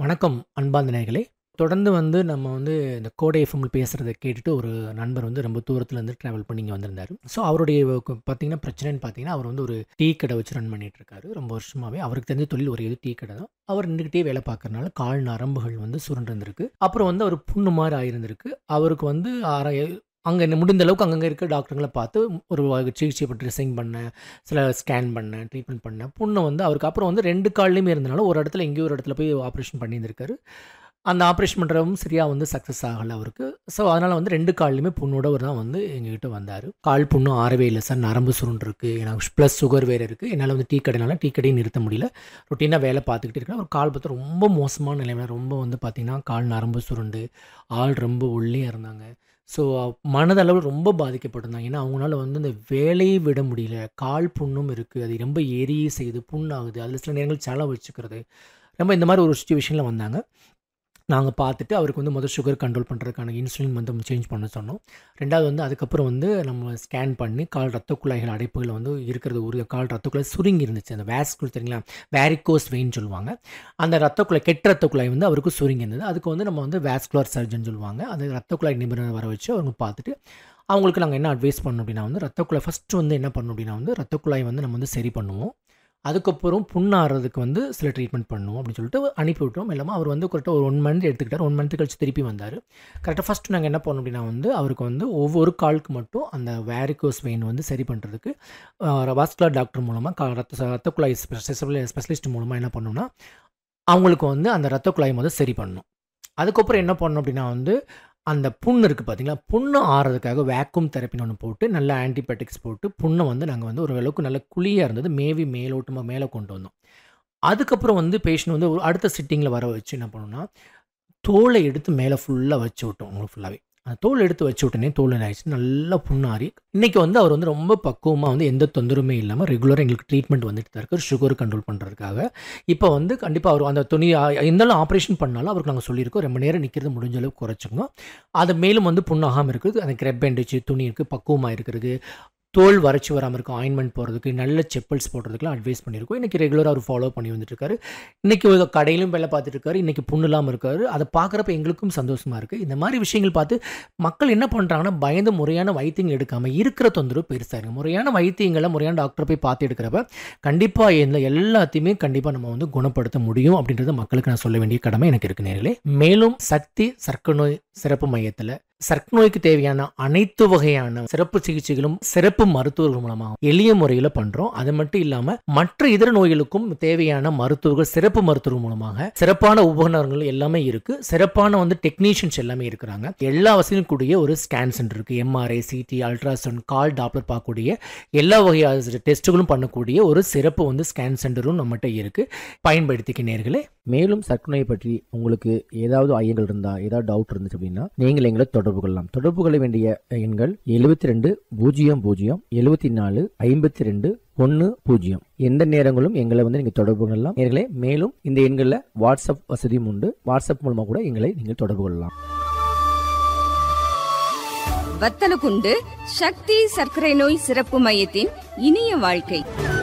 வணக்கம் அன்பார்ந்த நேயர்களே தொடர்ந்து வந்து நம்ம வந்து இந்த கோடை எஃப்எம்மில் பேசுகிறத கேட்டுட்டு ஒரு நண்பர் வந்து ரொம்ப தூரத்துலேருந்து ட்ராவல் பண்ணி இங்கே வந்திருந்தார் ஸோ அவருடைய கு- பார்த்தீங்கன்னா பிரச்சனைன்னு பார்த்தீங்கன்னா அவர் வந்து ஒரு டீ கடை வச்சு ரன் பண்ணிட்டு இருக்காரு ரொம்ப வருஷமாகவே அவருக்கு தெரிஞ்ச தொழில் ஒரு இது டீ கடை தான் அவர் நின்றுக்கிட்டே வேலை பார்க்கறனால கால் நரம்புகள் வந்து சுருண்டிருந்திருக்கு அப்புறம் வந்து அவர் புண்ணு மாதிரி ஆயிருந்திருக்கு அவருக்கு வந்து அரை அங்கே முடிந்த அளவுக்கு அங்கங்கே இருக்க டாக்டருங்களை பார்த்து ஒரு சிகிச்சை பற்றி ட்ரெஸ்ஸிங் பண்ணேன் சில ஸ்கேன் பண்ணேன் ட்ரீட்மெண்ட் பண்ணேன் புண்ணை வந்து அவருக்கு அப்புறம் வந்து ரெண்டு கால்லையுமே இருந்தனால ஒரு இடத்துல எங்கேயோ ஒரு இடத்துல போய் ஆப்ரேஷன் பண்ணியிருந்திருக்காரு அந்த ஆப்ரேஷன் பண்ணுறவும் சரியாக வந்து சக்ஸஸ் ஆகலை அவருக்கு ஸோ அதனால் வந்து ரெண்டு கால்லையுமே புண்ணோட ஒரு தான் வந்து எங்ககிட்ட வந்தார் கால் புண்ணு ஆறவே இல்லை சார் நரம்பு சுருண்டு இருக்குது எனக்கு ப்ளஸ் சுகர் வேறு இருக்குது என்னால் வந்து டீ கடைனால டீ கடையை நிறுத்த முடியல ரொட்டீனாக வேலை பார்த்துக்கிட்டு இருக்கேன் ஒரு கால் பார்த்து ரொம்ப மோசமான நிலைமையில ரொம்ப வந்து பார்த்திங்கன்னா கால் நரம்பு சுருண்டு ஆள் ரொம்ப ஒல்லியாக இருந்தாங்க ஸோ மனதளவில் ரொம்ப பாதிக்கப்பட்டிருந்தாங்க ஏன்னா அவங்களால வந்து இந்த வேலையை விட முடியல கால் புண்ணும் இருக்குது அது ரொம்ப எரிய செய்யுது புண்ணாகுது அதில் சில நேரங்கள் செலவு வச்சுக்கிறது ரொம்ப இந்த மாதிரி ஒரு சுச்சுவேஷனில் வந்தாங்க நாங்கள் பார்த்துட்டு அவருக்கு வந்து முதல் சுகர் கண்ட்ரோல் பண்ணுறதுக்கான இன்சுலின் வந்து சேஞ்ச் பண்ண சொன்னோம் ரெண்டாவது வந்து அதுக்கப்புறம் வந்து நம்ம ஸ்கேன் பண்ணி கால் ரத்த குழாய்கள் அடைப்புகள் வந்து இருக்கிறது ஒரு கால் ரத்த குழாய் சுருங்கி இருந்துச்சு அந்த வேஸ்குள் தெரியுங்களா வேரிகோஸ் வெயின் சொல்லுவாங்க அந்த ரத்த குழாய் கெட்ட ரத்த குழாய் வந்து அவருக்கு சுருங்கி இருந்தது அதுக்கு வந்து நம்ம வந்து வேஸ்குலர் சர்ஜன் சொல்லுவாங்க அந்த ரத்த குழாய் நிபுணர் வர வச்சு அவங்க பார்த்துட்டு அவங்களுக்கு நாங்கள் என்ன அட்வைஸ் பண்ணோம் அப்படின்னா வந்து ரத்த குழாய் ஃபஸ்ட்டு வந்து என்ன பண்ணோம் அப்படின்னா வந்து ரத்த குழாய் வந்து நம்ம வந்து சரி பண்ணுவோம் அதுக்கப்புறம் புண்ணாறதுக்கு வந்து சில ட்ரீட்மெண்ட் பண்ணுவோம் அப்படின்னு சொல்லிட்டு அனுப்பி விட்டோம் இல்லாமல் அவர் வந்து கரெக்டாக ஒரு ஒன் மந்த் எடுத்துக்கிட்டார் ஒன் மந்த் கழிச்சு திருப்பி வந்தார் கரெக்டாக ஃபஸ்ட்டு நாங்கள் என்ன பண்ணோம் அப்படின்னா வந்து அவருக்கு வந்து ஒவ்வொரு காலுக்கு மட்டும் அந்த வேரிகோஸ் வெயின் வந்து சரி பண்ணுறதுக்கு வாஸ்குலர் டாக்டர் மூலமாக ரத்த ரத்த குழாய் ஸ்பெஷலிஸ்ட் மூலமாக என்ன பண்ணோம்னா அவங்களுக்கு வந்து அந்த ரத்த குழாய் முதல் சரி பண்ணணும் அதுக்கப்புறம் என்ன பண்ணோம் அப்படின்னா வந்து அந்த புண்ணு இருக்குது பார்த்தீங்களா புண்ணு ஆறதுக்காக வேக்யூம் தெரப்பின்னு ஒன்று போட்டு நல்ல ஆன்டிபயோட்டிக்ஸ் போட்டு புண்ணை வந்து நாங்கள் வந்து ஒரு அளவுக்கு நல்ல குழியாக இருந்தது மேவி மேலோட்டமாக மேலே கொண்டு வந்தோம் அதுக்கப்புறம் வந்து பேஷண்ட் வந்து ஒரு அடுத்த சிட்டிங்கில் வர வச்சு என்ன பண்ணோம்னா தோலை எடுத்து மேலே ஃபுல்லாக வச்சு விட்டோம் உங்களுக்கு ஃபுல்லாகவே அந்த தோல் எடுத்து வச்சு விட்டனே தோல் என்ன ஆயிடுச்சு நல்லா புண்ணாறி இன்றைக்கி வந்து அவர் வந்து ரொம்ப பக்குவமாக வந்து எந்த தொந்தரவுமே இல்லாமல் ரெகுலராக எங்களுக்கு ட்ரீட்மெண்ட் வந்துட்டு தான் இருக்காரு சுகர் கண்ட்ரோல் பண்ணுறதுக்காக இப்போ வந்து கண்டிப்பாக அவர் அந்த துணி இருந்தாலும் ஆப்ரேஷன் பண்ணாலும் அவருக்கு நாங்கள் சொல்லியிருக்கோம் ரொம்ப நேரம் நிற்கிறது முடிஞ்ச அளவுக்கு குறைச்சிக்கணும் அது மேலும் வந்து புண்ணாகாமல் இருக்குது அந்த கிரெப் பேண்டேஜ் துணி இருக்குது பக்குவமாக இருக்கிறது தோல் வறட்சி வராமல் இருக்கும் ஆயின்மெண்ட் போகிறதுக்கு நல்ல செப்பல்ஸ் போடுறதுக்குலாம் அட்வைஸ் பண்ணியிருக்கோம் இன்றைக்கி ரெகுலராக அவர் ஃபாலோ பண்ணி வந்துட்டு இருக்காரு இன்றைக்கி ஒரு கடையிலும் வேலை பார்த்துட்டு இருக்காரு இன்றைக்கி புண்ணு இல்லாமல் இருக்காரு அதை பார்க்குறப்ப எங்களுக்கும் சந்தோஷமாக இருக்குது இந்த மாதிரி விஷயங்கள் பார்த்து மக்கள் என்ன பண்ணுறாங்கன்னா பயந்து முறையான வைத்தியங்கள் எடுக்காமல் இருக்கிற தொந்தரவு பெருசாக இருக்குது முறையான வைத்தியங்களை முறையான டாக்டரை போய் பார்த்து எடுக்கிறப்ப கண்டிப்பாக இந்த எல்லாத்தையுமே கண்டிப்பாக நம்ம வந்து குணப்படுத்த முடியும் அப்படின்றத மக்களுக்கு நான் சொல்ல வேண்டிய கடமை எனக்கு இருக்கு நேர்களே மேலும் சக்தி சர்க்கரை நோய் சிறப்பு மையத்தில் சர்க்கரை நோய்க்கு தேவையான அனைத்து வகையான சிறப்பு சிகிச்சைகளும் சிறப்பு மருத்துவர்கள் மூலமாக எளிய முறையில் பண்றோம் அது மட்டும் இல்லாம மற்ற இதர நோய்களுக்கும் தேவையான மருத்துவர்கள் சிறப்பு மருத்துவர்கள் மூலமாக சிறப்பான உபகரணங்கள் எல்லாமே இருக்கு சிறப்பான வந்து டெக்னீஷியன்ஸ் எல்லாமே இருக்கிறாங்க எல்லா வசதியும் கூடிய ஒரு ஸ்கேன் சென்டர் இருக்கு MRI CT ultrasound colour Doppler பார்க்கக்கூடிய எல்லா வகையான டெஸ்ட்டுகளும் பண்ணக்கூடிய ஒரு சிறப்பு வந்து ஸ்கேன் சென்டரும் நம்மகிட்ட இருக்கு பயன்படுத்திக்க நேர்களே மேலும் சர்க்கரை நோயை பற்றி உங்களுக்கு ஏதாவது ஐயங்கள் இருந்தா ஏதாவது டவுட் இருந்துச்சு அப்படின்னா நீங்கள் எங்களை தொடர்பு கொள்ளலாம் தொடர்பு கொள்ள வேண்டிய எண்கள் எழுபத்தி ரெண்டு பூஜ்ஜியம் பூஜ்ஜியம் எழுபத்தி நாலு ஐம்பத்தி ரெண்டு ஒன்று பூஜ்ஜியம் எந்த நேரங்களும் எங்களை வந்து நீங்கள் தொடர்பு கொள்ளலாம் நேர்களே மேலும் இந்த எண்களில் வாட்ஸ்அப் வசதியும் உண்டு வாட்ஸ்அப் மூலமாக கூட எங்களை நீங்கள் தொடர்பு கொள்ளலாம் வத்தலகுண்டு சக்தி சர்க்கரை நோய் சிறப்பு மையத்தின் இனிய வாழ்க்கை